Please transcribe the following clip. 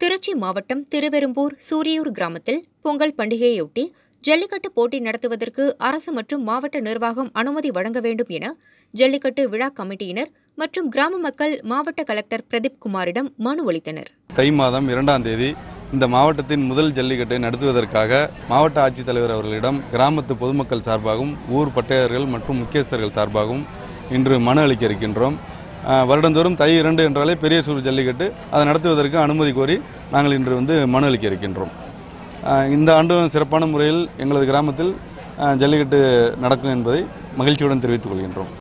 திருச்சி மாவட்டம் திருவெரும்பூர் சூரியூர் கிராமத்தில் பொங்கல் பண்டிகையொட்டி ஜல்லிக்கட்டு போட்டி நடத்துவதற்கு அரசு மற்றும் மாவட்ட நிர்வாகம் அனுமதி வழங்க வேண்டும் என ஜல்லிக்கட்டு விழா கமிட்டியினர் மற்றும் கிராம மக்கள் மாவட்ட கலெக்டர் பிரதீப் குமாரிடம் மனு அளித்தனர் தை மாதம் இரண்டாம் தேதி இந்த மாவட்டத்தின் முதல் ஜல்லிக்கட்டை நடத்துவதற்காக மாவட்ட ஆட்சித்தலைவர் அவர்களிடம் கிராமத்து பொதுமக்கள் சார்பாகவும் ஊர் பட்டையர்கள் மற்றும் முக்கியஸ்தர்கள் சார்பாகவும் இன்று மனு அளிக்க இருக்கின்றோம் அஹ், வருடந்தோறும் தை இரண்டு என்றாலே பெரிய சூர் ஜல்லிக்கட்டு அதை நடத்துவதற்கு அனுமதி கோரி நாங்கள் இன்று வந்து மனு அளிக்க இருக்கின்றோம் அஹ், இந்த ஆண்டும் சிறப்பான முறையில் எங்களது கிராமத்தில் அஹ், ஜல்லிக்கட்டு நடக்கும் என்பதை மகிழ்ச்சியுடன் தெரிவித்துக் கொள்கின்றோம்